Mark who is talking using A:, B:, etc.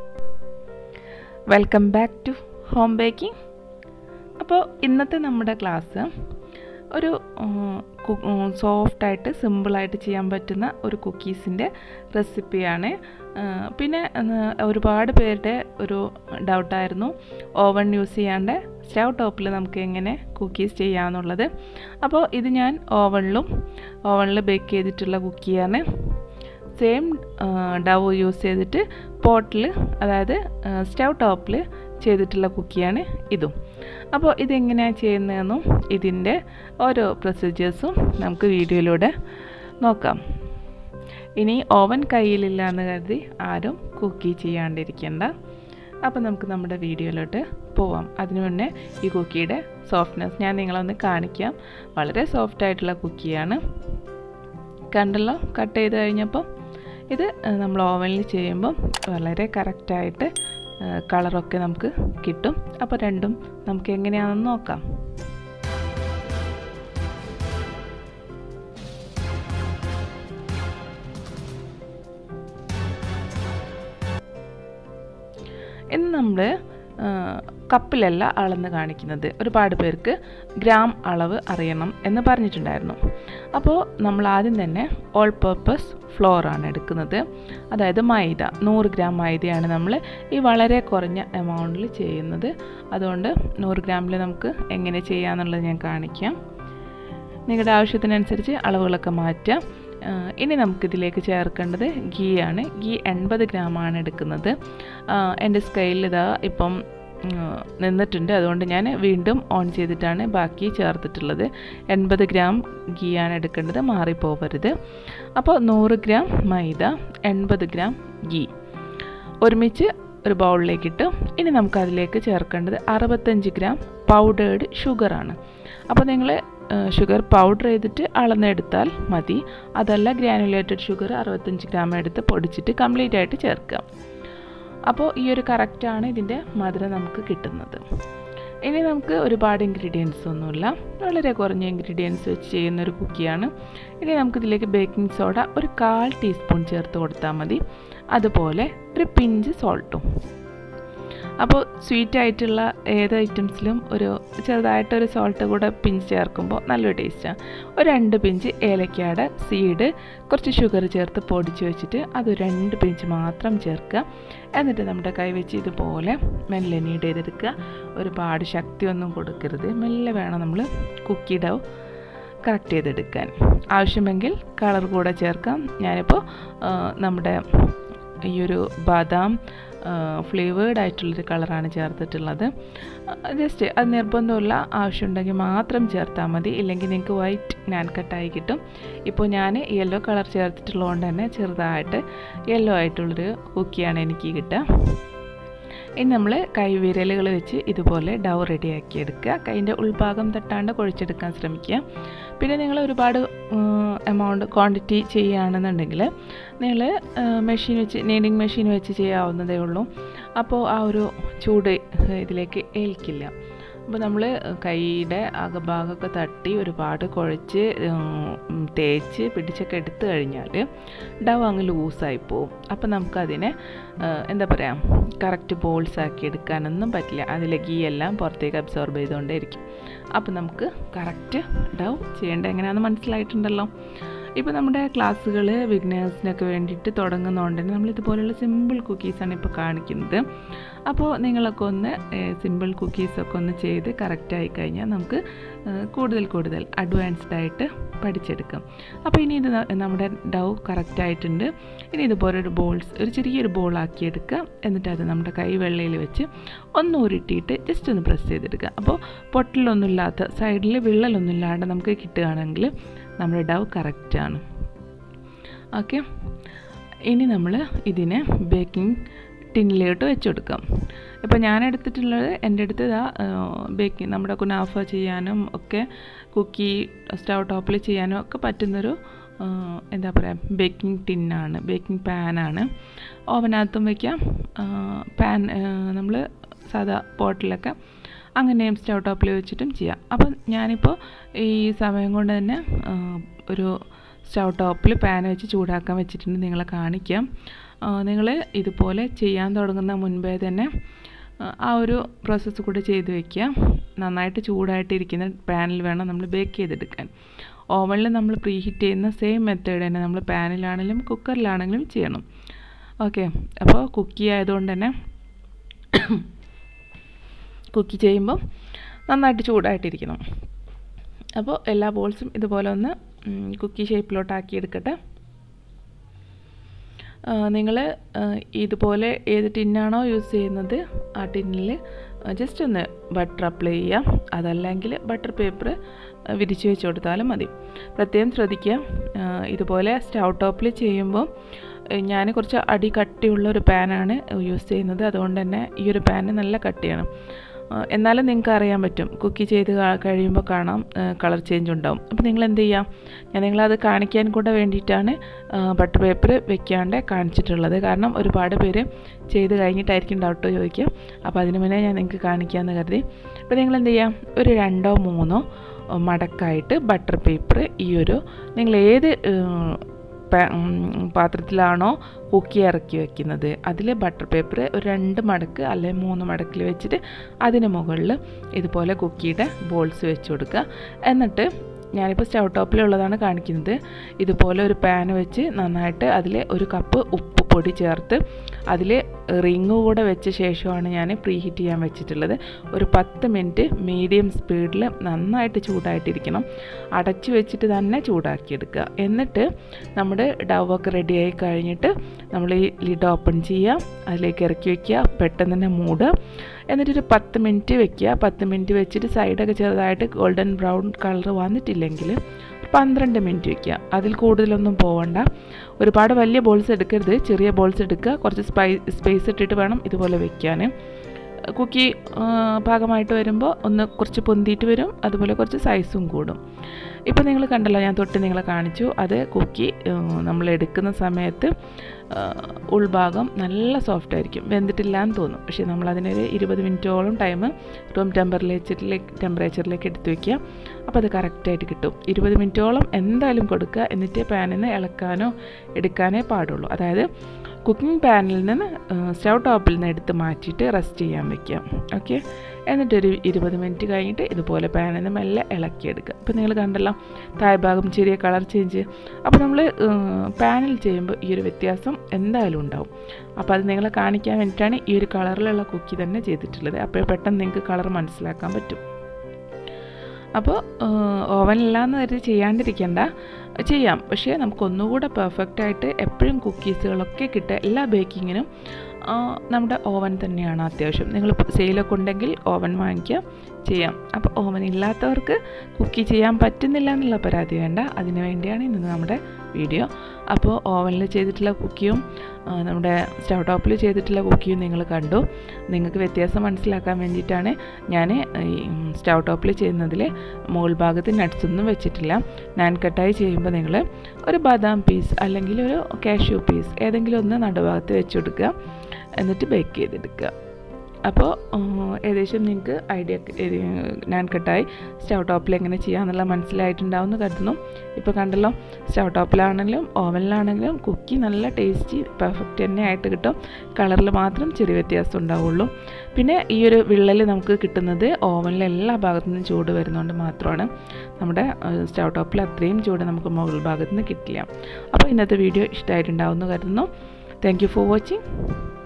A: welcome back to home baking അപ്പോൾ ഇന്നത്തെ നമ്മുടെ ക്ലാസ് ഒരു സോഫ്റ്റായിട്ട് സിമ്പിളായിട്ട് ചെയ്യാൻ പറ്റുന്ന ഒരു കുക്കീസിൻ്റെ റെസിപ്പിയാണ് പിന്നെ ഒരുപാട് പേരുടെ ഒരു ഡൗട്ടായിരുന്നു ഓവൺ യൂസ് ചെയ്യാണ്ട് സ്റ്റവ് ടോപ്പിൽ നമുക്ക് എങ്ങനെ കുക്കീസ് ചെയ്യാമെന്നുള്ളത് അപ്പോൾ ഇത് ഞാൻ ഓവണിലും ഓവണിൽ ബേക്ക് ചെയ്തിട്ടുള്ള കുക്കിയാണ് സെയിം ഡവ് യൂസ് ചെയ്തിട്ട് പോട്ടിൽ അതായത് സ്റ്റവ് ടോപ്പിൽ ചെയ്തിട്ടുള്ള കുക്കിയാണ് ഇതും അപ്പോൾ ഇതെങ്ങനെയാണ് ചെയ്യുന്നതെന്നും ഇതിൻ്റെ ഓരോ പ്രൊസീജിയേഴ്സും നമുക്ക് വീഡിയോയിലൂടെ നോക്കാം ഇനി ഓവൻ കയ്യിലില്ല എന്ന് കരുതി ആരും കുക്കി ചെയ്യാണ്ടിരിക്കേണ്ട അപ്പോൾ നമുക്ക് നമ്മുടെ വീഡിയോയിലോട്ട് പോവാം അതിനു മുന്നേ ഈ കുക്കിയുടെ സോഫ്റ്റ്നെസ് ഞാൻ നിങ്ങളൊന്ന് കാണിക്കാം വളരെ സോഫ്റ്റ് ആയിട്ടുള്ള കുക്കിയാണ് കണ്ടല്ലോ കട്ട് ചെയ്ത് കഴിഞ്ഞപ്പോൾ ഇത് നമ്മൾ ഓവനിൽ ചെയ്യുമ്പോൾ വളരെ കറക്റ്റായിട്ട് കളറൊക്കെ നമുക്ക് കിട്ടും അപ്പോൾ രണ്ടും നമുക്ക് എങ്ങനെയാണെന്ന് നോക്കാം ഇന്ന് നമ്മൾ കപ്പിലല്ല അളന്ന് കാണിക്കുന്നത് ഒരുപാട് പേർക്ക് ഗ്രാം അളവ് അറിയണം എന്ന് പറഞ്ഞിട്ടുണ്ടായിരുന്നു അപ്പോൾ നമ്മൾ ആദ്യം തന്നെ ഓൾ പർപ്പസ് ഫ്ലോറാണ് എടുക്കുന്നത് അതായത് മൈദ നൂറ് ഗ്രാം മൈദയാണ് നമ്മൾ ഈ വളരെ കുറഞ്ഞ എമൗണ്ടിൽ ചെയ്യുന്നത് അതുകൊണ്ട് നൂറ് ഗ്രാമിൽ നമുക്ക് എങ്ങനെ ചെയ്യാമെന്നുള്ളത് ഞാൻ കാണിക്കാം നിങ്ങളുടെ ആവശ്യത്തിനനുസരിച്ച് അളവുകളൊക്കെ മാറ്റാം ഇനി നമുക്കിതിലേക്ക് ചേർക്കേണ്ടത് ഗീ ആണ് ഗീ എൺപത് ഗ്രാമാണ് എടുക്കുന്നത് എൻ്റെ സ്കെയിൽ ഇതാ ഇപ്പം നിന്നിട്ടുണ്ട് അതുകൊണ്ട് ഞാൻ വീണ്ടും ഓൺ ചെയ്തിട്ടാണ് ബാക്കി ചേർത്തിട്ടുള്ളത് എൺപത് ഗ്രാം ഗീയാണ് എടുക്കേണ്ടത് മാറിപ്പോകരുത് അപ്പോൾ നൂറ് ഗ്രാം മൈദ എൺപത് ഗ്രാം ഗീ ഒരുമിച്ച് ഒരു ബൗളിലേക്ക് ഇട്ട് ഇനി നമുക്കതിലേക്ക് ചേർക്കേണ്ടത് അറുപത്തഞ്ച് ഗ്രാം പൗഡേർഡ് ഷുഗറാണ് അപ്പോൾ നിങ്ങൾ ഷുഗർ പൗഡർ ചെയ്തിട്ട് അളന്നെടുത്താൽ മതി അതല്ല ഗ്രാനുലേറ്റഡ് ഷുഗർ അറുപത്തഞ്ച് ഗ്രാം എടുത്ത് പൊടിച്ചിട്ട് കംപ്ലീറ്റ് ആയിട്ട് ചേർക്കാം അപ്പോൾ ഈ ഒരു കറക്റ്റാണ് ഇതിൻ്റെ മധുരം നമുക്ക് കിട്ടുന്നത് ഇനി നമുക്ക് ഒരുപാട് ഇൻഗ്രീഡിയൻസ് ഒന്നുമില്ല വളരെ കുറഞ്ഞ ഇൻഗ്രീഡിയൻസ് വെച്ച് ചെയ്യുന്ന ഒരു കുക്കിയാണ് ഇനി നമുക്കിതിലേക്ക് ബേക്കിംഗ് സോഡ ഒരു കാൽ ടീസ്പൂൺ ചേർത്ത് കൊടുത്താൽ മതി അതുപോലെ ഒരു പിഞ്ച് സോൾട്ടും അപ്പോൾ സ്വീറ്റ് ആയിട്ടുള്ള ഏത് ഐറ്റംസിലും ഒരു ചെറുതായിട്ടൊരു സോൾട്ട് കൂടെ പിഞ്ച് ചേർക്കുമ്പോൾ നല്ലൊരു ടേസ്റ്റാണ് ഒരു രണ്ട് പിഞ്ച് ഏലക്കയുടെ സീഡ് കുറച്ച് ഷുഗർ ചേർത്ത് പൊടിച്ച് വെച്ചിട്ട് അത് രണ്ട് പിഞ്ച് മാത്രം ചേർക്കുക എന്നിട്ട് നമ്മുടെ കൈ വെച്ച് ഇതുപോലെ മെല്ലെ നീഡ് ചെയ്തെടുക്കുക ഒരുപാട് ശക്തിയൊന്നും കൊടുക്കരുത് മെല്ലെ വേണം നമ്മൾ കുക്കി ഡവ് കറക്റ്റ് ചെയ്തെടുക്കാൻ ആവശ്യമെങ്കിൽ കളർ കൂടെ ചേർക്കാം ഞാനിപ്പോൾ നമ്മുടെ ഈ ഒരു ബാദാം ഫ്ലേവേഡ് ആയിട്ടുള്ളൊരു കളറാണ് ചേർത്തിട്ടുള്ളത് ജസ്റ്റ് അത് നിർബന്ധമില്ല ആവശ്യമുണ്ടെങ്കിൽ മാത്രം ചേർത്താൽ മതി ഇല്ലെങ്കിൽ നിങ്ങൾക്ക് വൈറ്റ് ഞാൻ കട്ടായി കിട്ടും ഇപ്പോൾ ഞാൻ യെല്ലോ കളർ ചേർത്തിട്ടുള്ളതുകൊണ്ട് തന്നെ ചെറുതായിട്ട് യെല്ലോ ആയിട്ടുള്ളൊരു കുക്കിയാണ് എനിക്ക് കിട്ടുക ഇനി നമ്മൾ കൈവിരലുകൾ വെച്ച് ഇതുപോലെ ഡൗ റെഡിയാക്കി എടുക്കുക കൈൻ്റെ ഉൾഭാഗം തട്ടാണ്ട് കുഴച്ചെടുക്കാൻ ശ്രമിക്കുക പിന്നെ നിങ്ങൾ ഒരുപാട് എമൗണ്ട് ക്വാണ്ടിറ്റി ചെയ്യുകയാണെന്നുണ്ടെങ്കിൽ നിങ്ങൾ മെഷീൻ വെച്ച് നീഡിങ് മെഷീൻ വെച്ച് ചെയ്യാവുന്നതേ ഉള്ളൂ അപ്പോൾ ആ ഒരു ചൂട് ഇതിലേക്ക് ഏൽക്കില്ല അപ്പോൾ നമ്മൾ കൈയുടെ അകഭാഗമൊക്കെ തട്ടി ഒരുപാട് കുഴച്ച് തേച്ച് പിടിച്ചൊക്കെ എടുത്തു കഴിഞ്ഞാൽ ഡവ് അങ്ങ് ലൂസായി പോവും അപ്പോൾ നമുക്കതിനെ എന്താ പറയുക കറക്റ്റ് ബോൾസ് ആക്കി എടുക്കാനൊന്നും പറ്റില്ല അതിലെ ഗീ എല്ലാം പുറത്തേക്ക് അബ്സോർബ് ചെയ്തുകൊണ്ടേയിരിക്കും അപ്പോൾ നമുക്ക് കറക്റ്റ് ഡവ് ചെയ്യേണ്ടത് എങ്ങനെയാണെന്ന് മനസ്സിലായിട്ടുണ്ടല്ലോ ഇപ്പോൾ നമ്മുടെ ക്ലാസ്സുകൾ ബിഗിനേഴ്സിനൊക്കെ വേണ്ടിയിട്ട് തുടങ്ങുന്നതുകൊണ്ട് തന്നെ നമ്മൾ ഇതുപോലുള്ള സിമ്പിൾ കുക്കീസാണ് ഇപ്പോൾ കാണിക്കുന്നത് അപ്പോൾ നിങ്ങളൊക്കെ ഒന്ന് സിമ്പിൾ കുക്കീസൊക്കെ ഒന്ന് ചെയ്ത് കറക്റ്റായി കഴിഞ്ഞാൽ നമുക്ക് കൂടുതൽ കൂടുതൽ അഡ്വാൻസ്ഡ് ആയിട്ട് പഠിച്ചെടുക്കാം അപ്പോൾ ഇനി ഇത് നമ്മുടെ ഡൗ കറക്റ്റായിട്ടുണ്ട് ഇനി ഇതുപോലെ ഒരു ബോൾസ് ഒരു ചെറിയൊരു ബോളാക്കി എടുക്കുക എന്നിട്ട് അത് നമ്മുടെ കൈ വെള്ളയിൽ വെച്ച് ഒന്ന് ഉരുട്ടിയിട്ട് ജസ്റ്റ് ഒന്ന് പ്രസ് ചെയ്തെടുക്കുക അപ്പോൾ പൊട്ടലൊന്നുമില്ലാത്ത സൈഡിൽ വിള്ളലൊന്നും ഇല്ലാണ്ട് നമുക്ക് കിട്ടുകയാണെങ്കിൽ നമ്മുടെ ഡവ് കറക്റ്റാണ് ഓക്കെ ഇനി നമ്മൾ ഇതിനെ ബേക്കിംഗ് ടിന്നിലോട്ട് വെച്ച് കൊടുക്കാം ഇപ്പോൾ ഞാൻ എടുത്തിട്ടുള്ളത് എൻ്റെ അടുത്ത് ഇതാ ബേക്കിംഗ് നമ്മുടെ കുനാഫ ചെയ്യാനും ഒക്കെ കുക്കി സ്റ്റവ് ടോപ്പിൽ ചെയ്യാനും ഒക്കെ പറ്റുന്നൊരു എന്താ പറയുക ബേക്കിംഗ് ടിന്നാണ് ബേക്കിംഗ് പാനാണ് ഓവനകത്തും വയ്ക്കാം പാൻ നമ്മൾ സാധാ പോട്ടിലൊക്കെ അങ്ങനെയും സ്റ്റവ് ടോപ്പിൽ വെച്ചിട്ടും ചെയ്യാം അപ്പം ഞാനിപ്പോൾ ഈ സമയം കൊണ്ട് തന്നെ ഒരു സ്റ്റവ് ടോപ്പിൽ പാൻ വെച്ച് ചൂടാക്കാൻ വെച്ചിട്ടുണ്ട് നിങ്ങളെ കാണിക്കാം നിങ്ങൾ ഇതുപോലെ ചെയ്യാൻ തുടങ്ങുന്ന മുൻപേ തന്നെ ആ, ആ ഒരു പ്രോസസ്സ് കൂടെ ചെയ്ത് വെക്കുക നന്നായിട്ട് ചൂടായിട്ടിരിക്കുന്ന പാനിൽ വേണം നമ്മൾ ബേക്ക് ചെയ്തെടുക്കാൻ ഓവനിൽ നമ്മൾ പ്രീ ഹീറ്റ് ചെയ്യുന്ന സെയിം മെത്തേഡ് തന്നെ നമ്മൾ പാനിലാണെങ്കിലും കുക്കറിലാണെങ്കിലും ചെയ്യണം ഓക്കെ അപ്പോൾ കുക്കി ആയതുകൊണ്ട് തന്നെ കുക്കി ചെയ്യുമ്പോൾ നന്നായിട്ട് ചൂടായിട്ടിരിക്കണം അപ്പോൾ എല്ലാ ബോൾസും ഇതുപോലെ ഒന്ന് കുക്കി ഷേപ്പിലോട്ടാക്കി എടുക്കട്ടെ നിങ്ങൾ ഇതുപോലെ ഏത് ടിന്നാണോ യൂസ് ചെയ്യുന്നത് ആ ടിന്നിൽ ജസ്റ്റ് ഒന്ന് ബട്ടർ അപ്ലൈ ചെയ്യാം അതല്ലെങ്കിൽ ബട്ടർ പേപ്പർ വിരിച്ച് വെച്ച് കൊടുത്താലും മതി പ്രത്യേകം ശ്രദ്ധിക്കുക ആ, ഇതുപോലെ സ്റ്റൗ ടോപ്പിൽ ചെയ്യുമ്പോൾ ഞാൻ കുറച്ച് അടി കട്ടിയുള്ള ഒരു പാനാണ് യൂസ് ചെയ്യുന്നത് അതുകൊണ്ട് തന്നെ ഈ ഒരു പാന് നല്ല കട്ടിയാണ് ആ, എന്നാലും നിങ്ങൾക്ക് അറിയാൻ പറ്റും കുക്കി ചെയ്ത് കാ- കഴിയുമ്പോൾ കാണാം കളർ ചേഞ്ച് ഉണ്ടാവും അപ്പോൾ നിങ്ങൾ എന്ത് ചെയ്യാം ഞാൻ നിങ്ങളത് കാണിക്കാൻ കൂടെ വേണ്ടിയിട്ടാണ് ബട്ടർ പേപ്പർ വെക്കാണ്ട് കാണിച്ചിട്ടുള്ളത് കാരണം ഒരുപാട് പേര് ചെയ്ത് കഴിഞ്ഞിട്ടായിരിക്കും ഡൗട്ട് ചോദിക്കുക അപ്പോൾ അതിന് മുന്നേ ഞാൻ നിങ്ങൾക്ക് കാണിക്കാമെന്ന് കരുതി അപ്പോൾ നിങ്ങൾ എന്ത് ചെയ്യാം ഒരു രണ്ടോ മൂന്നോ മടക്കായിട്ട് ബട്ടർ പേപ്പർ ഈ ഒരു നിങ്ങൾ ഏത് ഏഹ്, പാ- ഉം, പാത്രത്തിലാണോ കുക്കി ഇറക്കി വെക്കുന്നത് അതിൽ ബട്ടർ പേപ്പർ ഒരു രണ്ട് മടക്ക് അല്ലെങ്കിൽ മൂന്ന് മടക്കിൽ വെച്ചിട്ട് അതിന് മുകളിൽ ഇതുപോലെ കുക്കിയുടെ ബോൾസ് വെച്ച് കൊടുക്കുക എന്നിട്ട് ഞാനിപ്പോൾ സ്റ്റൗ ടോപ്പിലുള്ളതാണ് കാണിക്കുന്നത് ഇതുപോലെ ഒരു പാൻ വെച്ച് നന്നായിട്ട് അതിൽ ഒരു കപ്പ് ഉപ്പ് പൊടി ചേർത്ത് അതിൽ റിങ് കൂടെ വെച്ച ശേഷമാണ് ഞാൻ പ്രീ ഹീറ്റ് ചെയ്യാൻ വെച്ചിട്ടുള്ളത് ഒരു പത്ത് മിനിറ്റ് മീഡിയം സ്പീഡിൽ നന്നായിട്ട് ചൂടായിട്ടിരിക്കണം അടച്ചു വെച്ചിട്ട് തന്നെ ചൂടാക്കിയെടുക്കുക എന്നിട്ട് നമ്മുടെ ഡവൊക്കെ റെഡിയായി കഴിഞ്ഞിട്ട് നമ്മൾ ഈ ലിഡ് ഓപ്പൺ ചെയ്യുക അതിലേക്ക് ഇറക്കി വയ്ക്കുക പെട്ടെന്ന് തന്നെ മൂടുക എന്നിട്ടൊരു പത്ത് മിനിറ്റ് വെക്കുക പത്ത് മിനിറ്റ് വെച്ചിട്ട് സൈഡൊക്കെ ചെറുതായിട്ട് ഗോൾഡൻ ബ്രൗൺ കളർ വന്നിട്ടില്ലെങ്കിൽ ഒരു പന്ത്രണ്ട് മിനിറ്റ് വെക്കുക അതിൽ കൂടുതലൊന്നും പോവണ്ട ഒരുപാട് വലിയ ബോൾസ് എടുക്കരുത് ചെറിയ ബോൾസ് എടുക്കുക കുറച്ച് സ്പൈ സ്പേസ് ഇട്ടിട്ട് വേണം ഇതുപോലെ വെക്കാൻ കുക്കി ആ, പാകമായിട്ട് വരുമ്പോൾ ഒന്ന് കുറച്ച് പൊന്തിയിട്ട് വരും അതുപോലെ കുറച്ച് സൈസും കൂടും ഇപ്പോൾ നിങ്ങൾ കണ്ടല്ലോ ഞാൻ തൊട്ട് നിങ്ങളെ കാണിച്ചു അത് കുക്കി ആ, നമ്മൾ എടുക്കുന്ന സമയത്ത് ആ, ഉൾഭാഗം നല്ല സോഫ്റ്റ് ആയിരിക്കും വെന്തിട്ടില്ല എന്ന് തോന്നും പക്ഷേ നമ്മൾ അതിനൊരു ഇരുപത് മിനിറ്റോളം ടൈം റൂം ടെമ്പറേച്ചറിലേക്ക് ടെമ്പറേച്ചറിലേക്ക് എടുത്ത് വയ്ക്കുക അപ്പോൾ അത് കറക്റ്റായിട്ട് കിട്ടും ഇരുപത് മിനിറ്റോളം എന്തായാലും കൊടുക്കുക എന്നിട്ട് പാനിൽ നിന്ന് ഇളക്കാനോ എടുക്കാനേ പാടുള്ളൂ അതായത് കുക്കിംഗ് പാനിൽ നിന്ന് സ്റ്റൗ ടോപ്പിൽ നിന്ന് എടുത്ത് മാറ്റിയിട്ട് റെസ്റ്റ് ചെയ്യാൻ വെക്കാം ഓക്കെ എന്നിട്ടൊരു ഇരുപത് മിനിറ്റ് കഴിഞ്ഞിട്ട് ഇതുപോലെ പാനിൽ നിന്ന് മെല്ലെ ഇളക്കിയെടുക്കുക അപ്പോൾ നിങ്ങൾ കണ്ടല്ലോ താഴ്ഭാഗം ചെറിയ കളർ ചേഞ്ച് അപ്പോൾ നമ്മൾ പാനിൽ ചെയ്യുമ്പോൾ ഈ ഒരു വ്യത്യാസം എന്തായാലും ഉണ്ടാവും അപ്പോൾ അത് നിങ്ങളെ കാണിക്കാൻ വേണ്ടിയിട്ടാണ് ഈ ഒരു കളറിലുള്ള കുക്കി തന്നെ ചെയ്തിട്ടുള്ളത് അപ്പോൾ പെട്ടെന്ന് നിങ്ങൾക്ക് കളർ മനസ്സിലാക്കാൻ പറ്റും അപ്പോൾ ഓവനില്ലാന്ന് കരുതി ചെയ്യാണ്ടിരിക്കേണ്ട ചെയ്യാം പക്ഷേ നമുക്ക് ഒന്നുകൂടെ പെർഫെക്റ്റ് ആയിട്ട് എപ്പോഴും കുക്കീസുകളൊക്കെ കിട്ടുക എല്ലാ ബേക്കിങ്ങിനും ആ, നമ്മുടെ ഓവൻ തന്നെയാണ് അത്യാവശ്യം നിങ്ങൾ സെയിലൊക്കെ ഉണ്ടെങ്കിൽ ഓവൻ വാങ്ങിക്കുക ചെയ്യാം അപ്പോൾ ഓവൻ ഇല്ലാത്തവർക്ക് കുക്കി ചെയ്യാൻ പറ്റുന്നില്ല എന്നുള്ള പരാതി വേണ്ട അതിന് വേണ്ടിയാണ് ഇന്ന് നമ്മുടെ വീഡിയോ അപ്പോൾ ഓവനിൽ ചെയ്തിട്ടുള്ള കുക്കിയും ആ, നമ്മുടെ സ്റ്റൗ ടോപ്പിൽ ചെയ്തിട്ടുള്ള കുക്കിയും നിങ്ങൾ കണ്ടു നിങ്ങൾക്ക് വ്യത്യാസം മനസ്സിലാക്കാൻ വേണ്ടിയിട്ടാണ് ഞാൻ ഈ സ്റ്റൗ ടോപ്പിൽ ചെയ്യുന്നതിൽ മുകൾ ഭാഗത്ത് nuts ഒന്നും വെച്ചിട്ടില്ല നാൻ കട്ടായി ചെയ്യുമ്പോൾ നിങ്ങൾ ഒരു ബദാം പീസ് അല്ലെങ്കിൽ ഒരു കാഷ്യൂ പീസ് ഏതെങ്കിലും ഒന്ന് നടുഭാഗത്ത് വെച്ച് കൊടുക്കുക എന്നിട്ട് ബേക്ക് ചെയ്തെടുക്കുക അപ്പോൾ ഏകദേശം നിങ്ങൾക്ക് ഐഡിയ ഞാൻ കട്ടായി സ്റ്റൗ ടോപ്പിൽ എങ്ങനെ ചെയ്യാമെന്നുള്ള മനസ്സിലായിട്ടുണ്ടാവുമെന്ന് കരുതുന്നു ഇപ്പോൾ കണ്ടല്ലോ സ്റ്റൗ ടോപ്പിലാണെങ്കിലും ഓവനിലാണെങ്കിലും കുക്കി നല്ല ടേസ്റ്റി പെർഫെക്റ്റ് തന്നെ ആയിട്ട് കിട്ടും കളറിൽ മാത്രം ചെറിയ വ്യത്യാസം ഉണ്ടാവുള്ളൂ പിന്നെ ഈ ഒരു വിള്ളൽ നമുക്ക് കിട്ടുന്നത് ഓവനിലെ എല്ലാ ഭാഗത്തു നിന്നും ചൂട് വരുന്നതുകൊണ്ട് മാത്രമാണ് നമ്മുടെ സ്റ്റൗ ടോപ്പിൽ അത്രയും ചൂട് നമുക്ക് മുകൾ ഭാഗത്ത് നിന്ന് കിട്ടില്ല അപ്പോൾ ഇന്നത്തെ വീഡിയോ ഇഷ്ടമായിട്ടുണ്ടാവുമെന്ന് കരുതുന്നു താങ്ക് യു ഫോർ വാച്ചിങ്